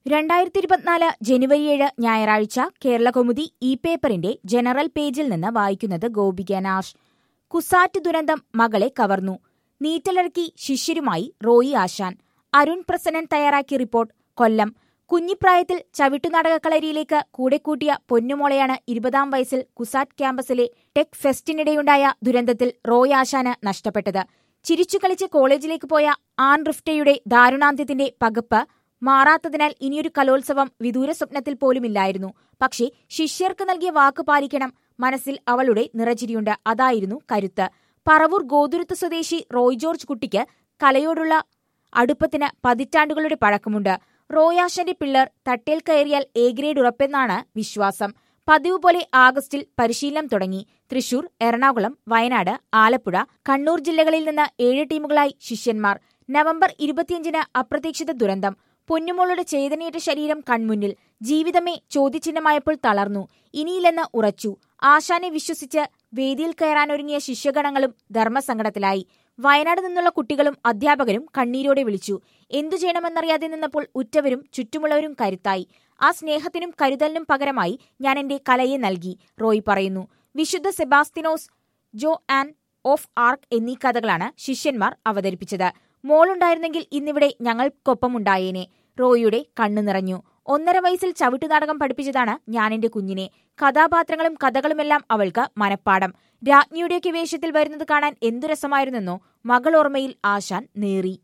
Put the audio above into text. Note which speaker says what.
Speaker 1: രണ്ടായിരത്തി ഇരുപത്തിനാല് ജനുവരി ഏഴ് ഞായറാഴ്ച കേരളകൗമുദി ഇ പേപ്പറിന്റെ ജനറൽ പേജിൽ നിന്ന് വായിക്കുന്നത് ഗോപിക നാഷ് കുസാറ്റ് ദുരന്തം മകളെ കവർന്നു നീറ്റലിറക്കി ശിഷ്യരുമായി റോയി ആശാൻ അരുൺ പ്രസന്നൻ തയ്യാറാക്കിയ റിപ്പോർട്ട് കൊല്ലം കുഞ്ഞിപ്രായത്തിൽ ചവിട്ടുനാടകക്കളരിയിലേക്ക് കൂടെ കൂട്ടിയ പൊന്നുമോളെയാണ് ഇരുപതാം വയസ്സിൽ കുസാറ്റ് ക്യാമ്പസിലെ ടെക് ഫെസ്റ്റിനിടെയുണ്ടായ ദുരന്തത്തിൽ റോയ് ആശാന് നഷ്ടപ്പെട്ടത് ചിരിച്ചുകളിച്ച് കോളേജിലേക്ക് പോയ ആൻ റിഫ്റ്റയുടെ ദാരുണാന്ത്യത്തിന്റെ പകപ്പ് മാറാത്തതിനാൽ ഇനിയൊരു കലോത്സവം വിദൂര സ്വപ്നത്തിൽ പോലുമില്ലായിരുന്നു പക്ഷേ ശിഷ്യർക്ക് നൽകിയ വാക്ക് പാലിക്കണം മനസ്സിൽ അവളുടെ നിറചിരിയുണ്ട് അതായിരുന്നു കരുത്ത് പറവൂർ ഗോതുരുത്ത് സ്വദേശി റോയ് ജോർജ് കുട്ടിക്ക് കലയോടുള്ള അടുപ്പത്തിന് പതിറ്റാണ്ടുകളുടെ പഴക്കമുണ്ട് റോയാശന്റെ പിള്ളർ തട്ടേൽ കയറിയാൽ എ ഗ്രേഡ് ഉറപ്പെന്നാണ് വിശ്വാസം പതിവ് പോലെ ആഗസ്റ്റിൽ പരിശീലനം തുടങ്ങി തൃശൂർ എറണാകുളം വയനാട് ആലപ്പുഴ കണ്ണൂർ ജില്ലകളിൽ നിന്ന് ഏഴ് ടീമുകളായി ശിഷ്യന്മാർ നവംബർ ഇരുപത്തിയഞ്ചിന് അപ്രതീക്ഷിത ദുരന്തം പൊന്നുമോളുടെ ചേതനയേറ്റ ശരീരം കൺമുന്നിൽ ജീവിതമേ ചോദ്യചിഹ്നമായപ്പോൾ തളർന്നു ഇനിയില്ലെന്ന് ഉറച്ചു ആശാനെ വിശ്വസിച്ച് വേദിയിൽ കയറാനൊരുങ്ങിയ ശിഷ്യഗണങ്ങളും ധർമ്മസങ്കടത്തിലായി വയനാട് നിന്നുള്ള കുട്ടികളും അധ്യാപകരും കണ്ണീരോടെ വിളിച്ചു എന്തു ചെയ്യണമെന്നറിയാതെ നിന്നപ്പോൾ ഉറ്റവരും ചുറ്റുമുള്ളവരും കരുത്തായി ആ സ്നേഹത്തിനും കരുതലിനും പകരമായി ഞാൻ എന്റെ കലയെ നൽകി റോയ് പറയുന്നു വിശുദ്ധ സെബാസ്തിനോസ് ജോ ആൻ ഓഫ് ആർക്ക് എന്നീ കഥകളാണ് ശിഷ്യന്മാർ അവതരിപ്പിച്ചത് മോളുണ്ടായിരുന്നെങ്കിൽ ഇന്നിവിടെ ഞങ്ങൾക്കൊപ്പമുണ്ടായേനെ റോയിയുടെ കണ്ണു നിറഞ്ഞു ഒന്നര വയസ്സിൽ ചവിട്ടുനാടകം പഠിപ്പിച്ചതാണ് ഞാൻ എന്റെ കുഞ്ഞിനെ കഥാപാത്രങ്ങളും കഥകളുമെല്ലാം അവൾക്ക് മനപ്പാടം രാജ്ഞിയുടെയൊക്കെ വേഷത്തിൽ വരുന്നത് കാണാൻ എന്തു രസമായിരുന്നെന്നോ മകൾ ഓർമ്മയിൽ ആശാൻ നേറി